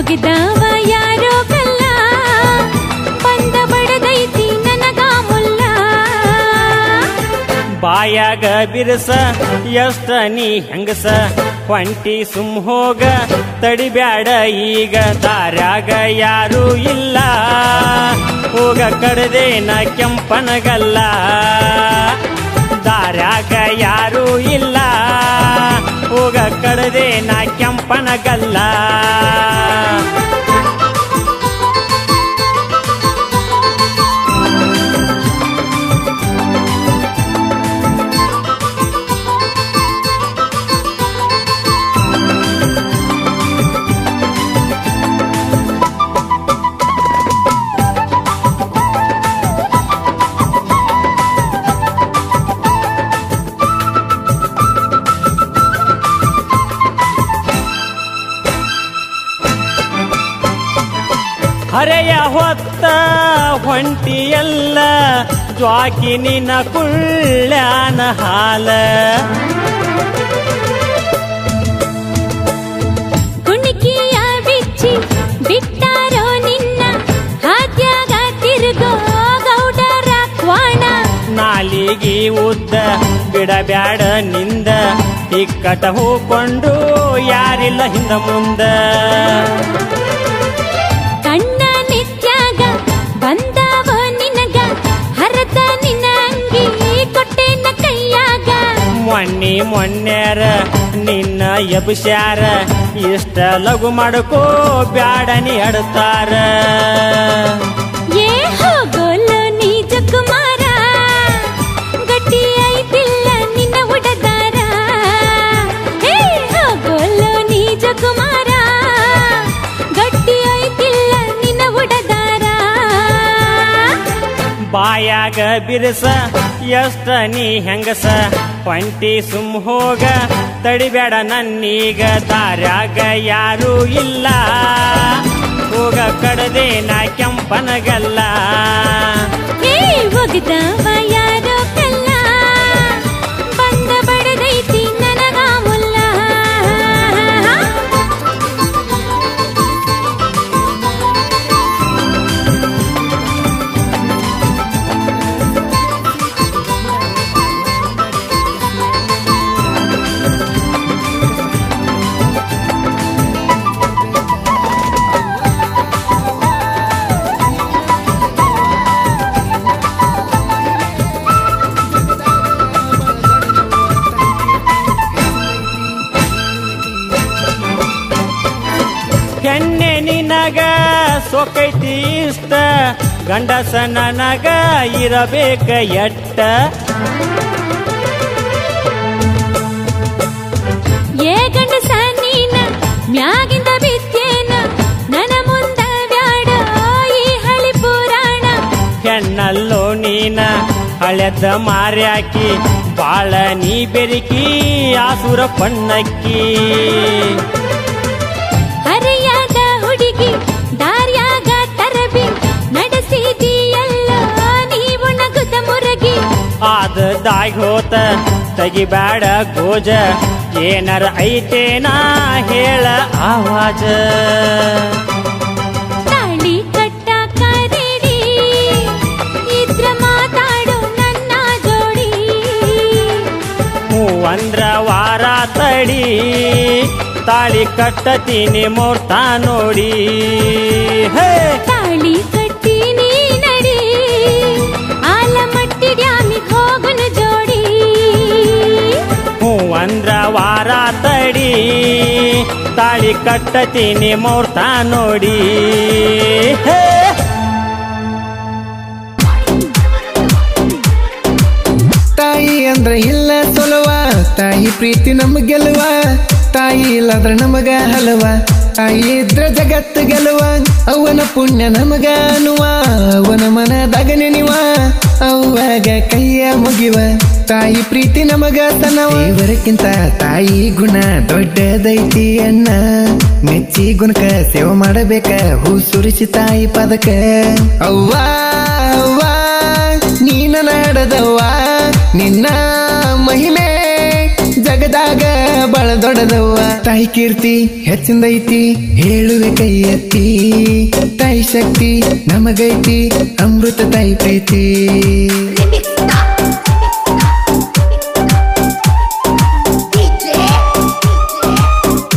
ಒಗಿದವ ಯಾರೋ ಕಲ್ಲ ಬಂದ ಬಡದೈತಿ ನನಗ ಮುಲ್ಲ ಬಾಯಾಗ ಬಿರುಸ ಎಷ್ಟ ನೀ ಹೆಂಗಸ ಹೊಂಟಿ ಸುಮ್ ಹೋಗ ತಡಿಬ್ಯಾಡ ಈಗ ದಾರ್ಯಾಗ ಯಾರೂ ಇಲ್ಲ ಹೋಗ ಕಡದೇನ ಕೆಂಪನಗಲ್ಲ ದಾರ್ಯಾಗ ಯಾರೂ ಇಲ್ಲ ಹೋಗ ಕಡದೇನ ಕೆಂಪನಗಲ್ಲ ಹರೆಯ ಹೊತ್ತ ಹೊಂಟಿಯಲ್ಲ ಜ್ವಾಕಿ ನಿನ್ನ ಕುಳ್ಳ್ಯಾನ ಹಾಲ ಕುಣಿಕಿಯ ಬಿಚ್ಚಿ ಬಿಟ್ಟಾರೋ ನಿನ್ನ ಹಾದ್ಯಾಗ ತಿರುಗೋ ಗೌಡರ ಕ್ವಾಣ ನಾಲಿಗಿ ಉದ್ದ ಬಿಡಬ್ಯಾಡ ನಿಂದ ಇಕ್ಕಟ ಹೂಕೊಂಡು ಯಾರಿಲ್ಲ ಹಿಂದ ಮುಂದ ಕಣ್ಣ ನಿತ್ಯಾಗ ಬಂದಾವ ನಿನಗ ಹರದ ನಿನ್ನ ಅಂಗಿ ಕೊಟ್ಟೆನ ಕೈಯಾಗ ಮೊನ್ನಿ ಮೊನ್ನೆರ ನಿನ್ನ ಎಬ್ಸ್ಯಾರ ಇಷ್ಟ ಲಘು ಮಾಡ್ಕೋ ಬ್ಯಾಡನಿ ಅಡ್ತಾರ ಏ ಹೋಗೋಲು ನೀಜ ಕುಮಾರ ಗಟ್ಟಿ ಐತಿಲ್ಲ ನಿನ್ನ ಉಡದಾರ ಏ ಹೋಗೋಲು ನೀಜ ಕುಮಾರ ಗಟ್ಟಿ ಐತಿಲ್ಲ ನಿನ್ನ ಉಡದಾರ ಬಾಯಾಗ ಬಿರುಸ ಎಷ್ಟ ನೀ ಹೆಂಗಸ ಹೊಂಟಿ ಸುಮ್ ಹೋಗ ತಡಿಬೇಡ ನನ್ನೀಗ ದಾರ್ಯಾಗ ಯಾರೂ ಇಲ್ಲ ಹೋಗ ಕಡದೇನ ಕೆಂಪನಗಲ್ಲ ಏ ಒಗದವ ಯಾರೋ ಕಲ್ಲ ಬಂದ ಬಡದೈತಿ ನನಗ ಮುಲ್ಲ ಹೆಣ್ಣೆ ನಿನಗ ಸೊಕೈತಿ ಇಷ್ಟ ಗಂಡಸ ನನಗ ಇರಬೇಕ ಎಟ್ಟ ಏ ಗಂಡಸ ನೀನ ಮ್ಯಾಗಿಂದ ಬಿತ್ತೇನ ನನ ಮುಂದ ಬ್ಯಾಡ ಈ ಹಳಿ ಪುರಾಣ ಹೆಣ್ಣಲ್ಲೋ ನೀನ ಹಳೆದ ಮಾರ್ಯಾಕಿ ಬಾಳ ನೀ ಬೆರಿಕಿ ಆಸುರ ಪಣ್ಣಕ್ಕಿ ಹರಿಯಾದ ಹುಡುಗಿ ದಾರ್ಯಾಗ ತರಬಿ ನಡೆಸಿದಿಯಲ್ಲ ನೀವು ನಗುದ ಮುರಗಿ ಆದ ದಾಗ್ ಹೋತ ತೆಗಿಬ್ಯಾಡ ಗೋಜ ಏನರ ಐತೇನಾ ಹೇಳ ಆವಾಜ ತಾಳಿ ಕಟ್ಟಾಕ ರೆಡಿ ಇದ್ರ ಮಾತಾಡು ನನ್ನ ಜೋಡಿ ಹೂ ಅಂದ್ರ ವಾರ ತಡಿ ತಾಳಿ ಕಟ್ಟತೀನಿ ಮುಹೂರ್ತ ನೋಡಿ ಹೇ ತಾಳಿ ಕಟ್ಟಿ ನೀ ನಡಿ ಆಲಮಟ್ಟಿ ಡ್ಯಾಮಿಗ್ ಹೋಗುನು ಜೋಡಿ ಹೂ ಅಂದ್ರ ವಾರ ತಡಿ ತಾಳಿ ಕಟ್ಟತೀನಿ ಮುಹೂರ್ತ ನೋಡಿ ಹೇ ತಾಯಿ ಅಂದ್ರ ಇಲ್ಲ ಸೊಲವ ತಾಯಿ ಪ್ರೀತಿ ನಮ್ ಗೆಲುವ ತಾಯಿ ಇಲ್ಲದ್ರ ನಮಗ ಹಲವ ತಾಯಿ ಇದ್ರ ಜಗತ್ತು ಗೆಲುವ ಅವನ ಪುಣ್ಯ ನಮಗ ಅನ್ನುವ ಅವನ ಮನದಾಗ ನೆನಿವ ಅವಾಗ ಕೈಯ ಮುಗಿವ ತಾಯಿ ಪ್ರೀತಿ ನಮಗ ತನವ ಇವರಕ್ಕಿಂತ ತಾಯಿ ಗುಣ ದೊಡ್ಡದೈತಿ ಅನ್ನ ಮೆಚ್ಚಿ ಗುಣಕ ಸೇವೆ ಮಾಡಬೇಕ ಹೂ ಸುರಿಸಿ ತಾಯಿ ಪದಕ ಅವ್ವ ಅವ್ವ ನೀನ ನಾಡದವ್ವ ನಿನ್ನ ಮಹಿಮೆ ಜಗದಾಗ ಬಳ ದೊಡ್ಡದವ್ವ ತಾಯಿ ಕೀರ್ತಿ ಹೆಚ್ಚಿಂದೈತಿ ಹೇಳುವೆ ಕೈ ಎತ್ತಿ ತಾಯಿ ಶಕ್ತಿ ನಮಗೈತಿ ಅಮೃತ ತಾಯಿ ಪ್ರೀತಿ Remix